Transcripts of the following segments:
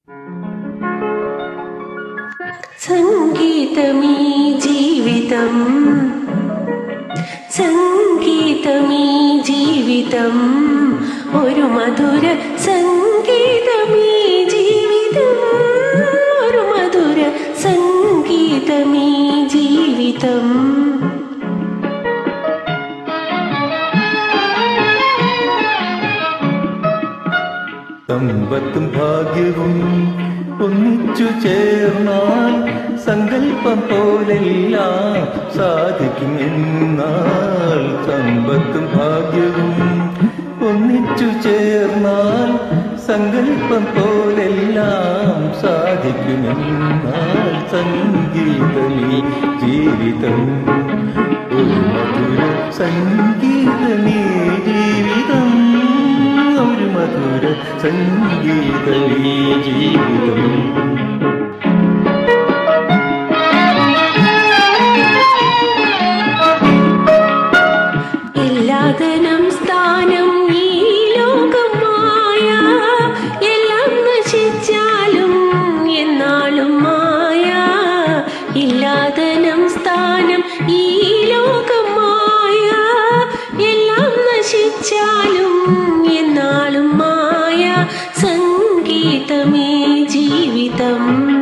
സംഗീതമീ ജീവിതം സംഗീതമീ ജീവിതം ഒരു മധുര സംഗീതമീ ജീവിതം ഒരു മധുര സംഗീതമീ ജീവിതം സമ്പത്തും ഭാഗ്യവും ഒന്നിച്ചു ചേർന്നാൽ സങ്കല്പം പോലെല്ലാം സാധിക്കും എന്നാൽ സമ്പത്തും ഭാഗ്യവും ഒന്നിച്ചു ചേർന്നാൽ സങ്കല്പം പോലെല്ലാം സാധിക്കുമെന്നാൽ സംഗീതമീ ജീവിതം ഒരു മധുര സംഗീതമീ ജീവിതം ഒരു മധുര സംഗീതമീ ജീവിതം എല്ലാതനം സ്ഥാനം ഈ ലോകമായ എല്ലാം നശിച്ചാലും എന്നാളും മായ ഇല്ലാതനം സ്ഥാനം ഈ ലോകമായ എല്ലാം നശിച്ചാലും എന്നാളും മായ സംഗീതമേ ജീവിതം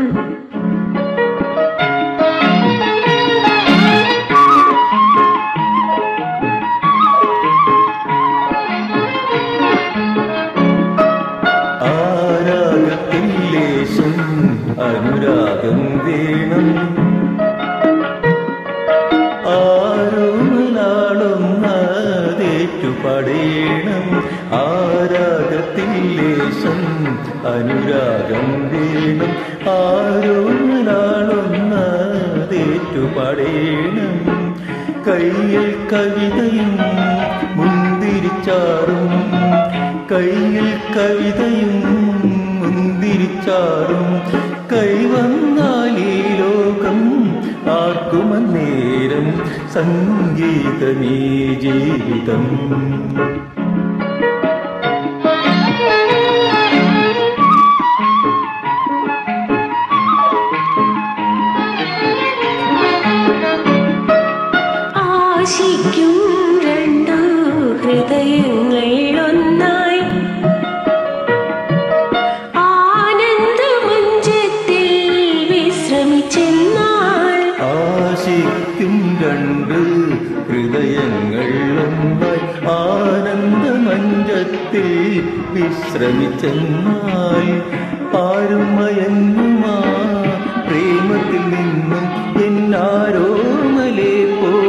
ആരാഗത്തിൽ ലേശം അനുരാഗം വേണം ആരോമലാളൊന്നതേറ്റു പടേണം ആരാഗത്തിൽ ലേശം അനുരാഗം വേണം ആരോമലാളൊന്നതേറ്റു പടേണം കയ്യിൽ കവിതയും മുന്തിരിച്ചാറും കയ്യിൽ കവിതയും മുന്തിരിച്ചാറും കൈവന്നാൽ ഈ ലോകം ആർക്കുമന്നേരം സംഗീതമീ ജീവിതം ആശിക്കും രണ്ടു ഹൃദയങ്ങൾ ഒന്നായി ആനന്ദമഞ്ചത്തിൽ വിശ്രമിച്ചെന്നാൽ ആശിക്കും രണ്ട് ഹൃദയങ്ങൾ ഒന്നായി ആനന്ദമഞ്ചത്തിൽ വിശ്രമിച്ചെന്നാൽ ആരും മയങ്ങുമാ പ്രേമത്തിൽ നിന്നും എന്നാരോമലേ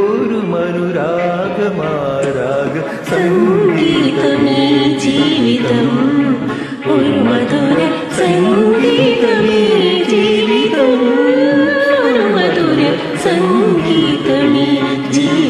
പോരുമനുരാഗമാരാഗ സംഗീതമേ ജീവിതം ഒരു മധുര സംഗീതമേ ജീവിതം ഒരു മധുര സംഗീതമേ ജീവിതം